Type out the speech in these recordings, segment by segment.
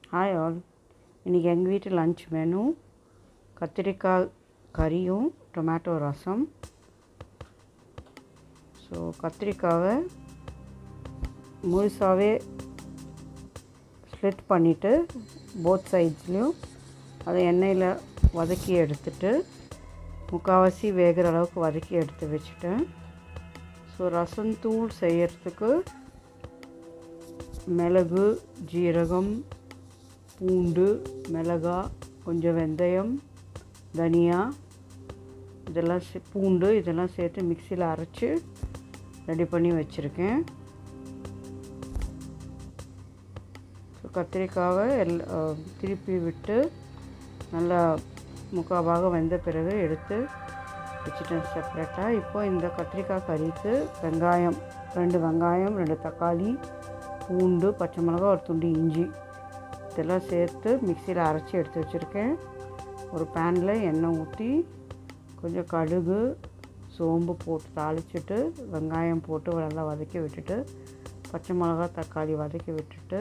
hi all இன்றைக்கி எங்கள் வீட்டு லன்ச் மெனு கத்திரிக்காய் கறியும் டொமேட்டோ ரசம் ஸோ கத்திரிக்காவை முழுசாகவே ஸ்லிட் பண்ணிவிட்டு போத் சைட்ஸ்லேயும் அதை எண்ணெயில் வதக்கி எடுத்துட்டு முக்கால்வாசி வேகிற அளவுக்கு வதக்கி எடுத்து வச்சுட்டேன் ஸோ ரசம் தூள் செய்யறதுக்கு மிளகு ஜீரகம் பூண்டு மிளகா கொஞ்சம் வெந்தயம் தனியா இதெல்லாம் சே பூண்டு இதெல்லாம் சேர்த்து மிக்சியில் அரைச்சி ரெடி பண்ணி வச்சுருக்கேன் ஸோ கத்திரிக்காவை எல் திருப்பி விட்டு நல்லா முக்கால் பாகம் வெந்த பிறகு எடுத்து வச்சுட்டேன் செப்பரேட்டாக இப்போ இந்த கத்திரிக்காய் கறிக்கு வெங்காயம் ரெண்டு வெங்காயம் ரெண்டு தக்காளி பூண்டு பச்சை மிளகா ஒரு துண்டு இஞ்சி இதெல்லாம் சேர்த்து மிக்சியில் அரைச்சி எடுத்து வச்சுருக்கேன் ஒரு பேனில் எண்ணெய் ஊற்றி கொஞ்சம் கடுகு சோம்பு போட்டு தாளிச்சிட்டு வெங்காயம் போட்டு நல்லா வதக்கி விட்டுட்டு பச்சை மிளகா தக்காளி வதக்கி விட்டுட்டு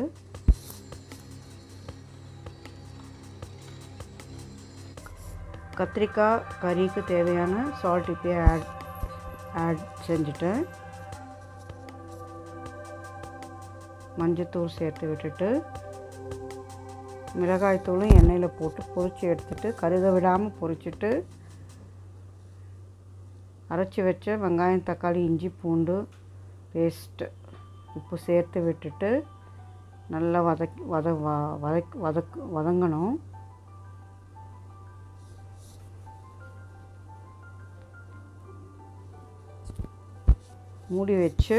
கத்திரிக்காய் கறிக்கு தேவையான சால்ட் இப்போயே ஆட் ஆட் செஞ்சுட்டேன் மஞ்சத்தூள் சேர்த்து விட்டுட்டு மிளகாய்த்தூளும் எண்ணெயில் போட்டு பொரித்து எடுத்துட்டு கருக விடாமல் பொரிச்சிட்டு அரைச்சி வச்ச வெங்காயம் தக்காளி இஞ்சி பூண்டு பேஸ்ட்டு உப்பு சேர்த்து விட்டுட்டு நல்லா வதக் வத வதக் வதக் வதங்கணும் மூடி வச்சு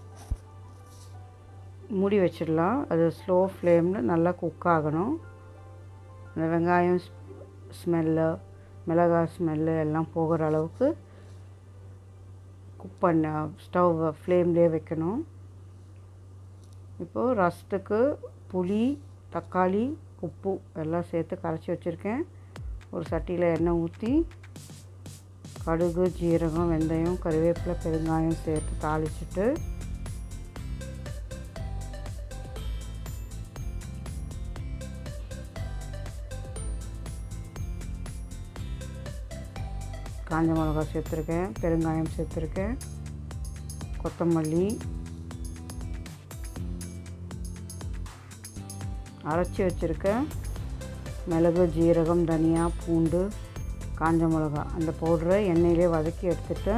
மூடி வச்சிடலாம் அது ஸ்லோ ஃப்ளேமில் நல்லா குக் ஆகணும் அந்த வெங்காயம் ஸ்மெல்லு மிளகாய் ஸ்மெல்லு எல்லாம் போகிற அளவுக்கு குக் பண்ண ஸ்டவ் ஃப்ளேம்லேயே வைக்கணும் இப்போது ரசத்துக்கு புளி தக்காளி உப்பு எல்லாம் சேர்த்து கரைச்சி வச்சுருக்கேன் ஒரு சட்டியில் எண்ணெய் ஊற்றி கடுகு ஜீரகம் வெந்தயம் கருவேப்பிலை பெருங்காயம் சேர்த்து தாளிச்சிட்டு காஞ்ச மிளகா சேர்த்துருக்கேன் பெருங்காயம் சேர்த்துருக்கேன் கொத்தமல்லி அரைச்சி வச்சுருக்கேன் மிளகு ஜீரகம் தனியா பூண்டு காஞ்ச மிளகா அந்த பவுடரை எண்ணெயிலே வதக்கி எடுத்துட்டு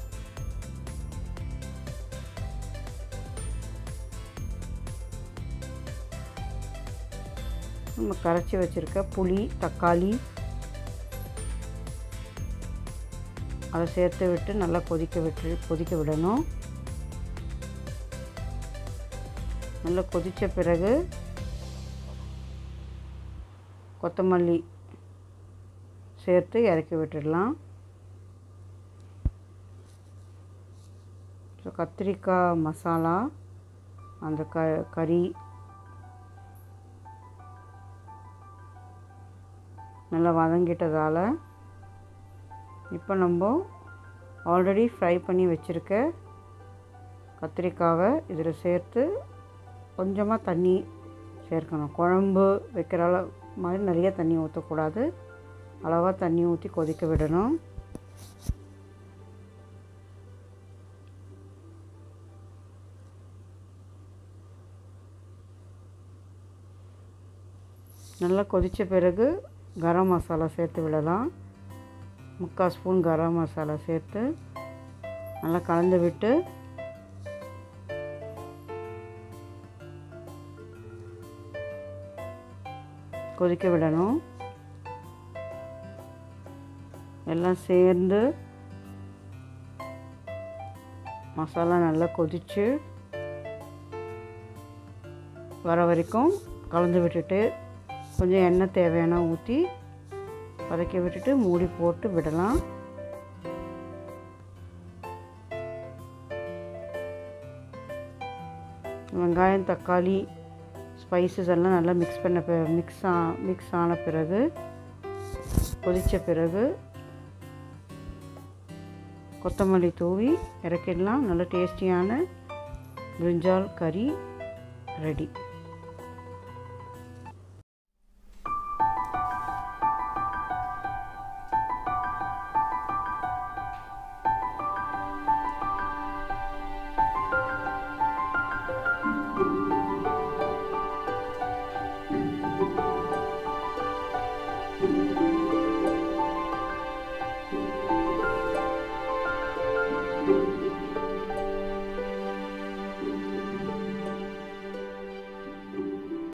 நம்ம கரைச்சி வச்சுருக்க புளி தக்காளி அதை சேர்த்து விட்டு நல்லா கொதிக்க விட்டு கொதிக்க விடணும் நல்லா கொதித்த பிறகு கொத்தமல்லி சேர்த்து இறக்கி விட்டுடலாம் ஸோ கத்திரிக்காய் மசாலா அந்த க கறி நல்லா வதங்கிட்டதால் இப்போ நம்ம ஆல்ரெடி ஃப்ரை பண்ணி வச்சுருக்க கத்திரிக்காவை இதில் சேர்த்து கொஞ்சமாக தண்ணி சேர்க்கணும் குழம்பு வைக்கிற அளவு மாதிரி நிறைய தண்ணி ஊற்றக்கூடாது அளவாக தண்ணி ஊற்றி கொதிக்க விடணும் நல்லா கொதித்த பிறகு கரம் மசாலா சேர்த்து விடலாம் முக்கால் ஸ்பூன் கரம் மசாலா சேர்த்து நல்லா கலந்து விட்டு கொதிக்க விடணும் எல்லாம் சேர்ந்து மசாலா நல்லா கொதித்து வர வரைக்கும் கலந்து விட்டுட்டு கொஞ்சம் எண்ணெய் தேவையான ஊற்றி வதக்கி விட்டுட்டு மூடி போட்டு விடலாம் வெங்காயம் தக்காளி ஸ்பைசஸ் எல்லாம் நல்லா மிக்ஸ் பண்ண பி மிக்ஸ் ஆ மிக்ஸ் ஆன பிறகு கொதித்த பிறகு கொத்தமல்லி தூவி இறக்கிடலாம் நல்ல டேஸ்டியான பிரிஞ்சால் கறி ரெடி